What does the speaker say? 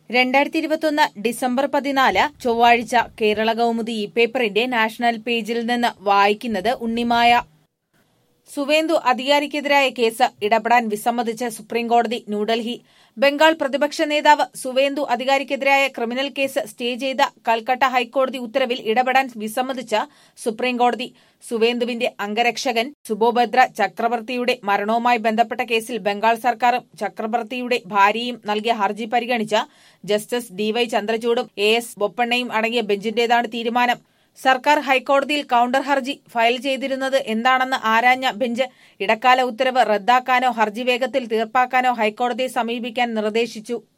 രണ്ടായിരത്തി ഇരുപത്തൊന്ന് ഡിസംബർ പതിനാല് ചൊവ്വാഴ്ച കേരള കൗമുദി ഇ പേപ്പറിന്റെ നാഷണൽ പേജിൽ നിന്ന് വായിക്കുന്നത് ഉണ്ണിമായ സുവേന്ദു അധികാരിക്കെതിരായ കേസ് ഇടപെടാൻ വിസമ്മതിച്ച് സുപ്രീംകോടതി ന്യൂഡൽഹി ബംഗാൾ പ്രതിപക്ഷ നേതാവ് സുവേന്ദു അധികാരിക്കെതിരായ ക്രിമിനൽ കേസ് സ്റ്റേ ചെയ്ത കൽക്കട്ട ഹൈക്കോടതി ഉത്തരവിൽ ഇടപെടാൻ വിസമ്മതിച്ച് സുപ്രീംകോടതി സുവേന്ദുവിന്റെ അംഗരക്ഷകൻ സുബോഭദ്ര ചക്രവർത്തിയുടെ മരണവുമായി ബന്ധപ്പെട്ട കേസിൽ ബംഗാൾ സർക്കാരും ചക്രവർത്തിയുടെ ഭാര്യയും നൽകിയ ഹർജി പരിഗണിച്ച ജസ്റ്റിസ് ഡിവൈ ചന്ദ്രചൂഡും എ എസ് ബൊപ്പണ്ണയും അടങ്ങിയ ബെഞ്ചിന്റേതാണ് തീരുമാനം സർക്കാർ ഹൈക്കോടതിയിൽ കൌണ്ടർ ഹർജി ഫയൽ ചെയ്തിരുന്നത് എന്താണെന്ന് ആരാഞ്ഞ ബെഞ്ച് ഇടക്കാല ഉത്തരവ് റദ്ദാക്കാനോ ഹർജി വേഗത്തിൽ തീർപ്പാക്കാനോ ഹൈക്കോടതിയെ സമീപിക്കാൻ നിർദ്ദേശിച്ചു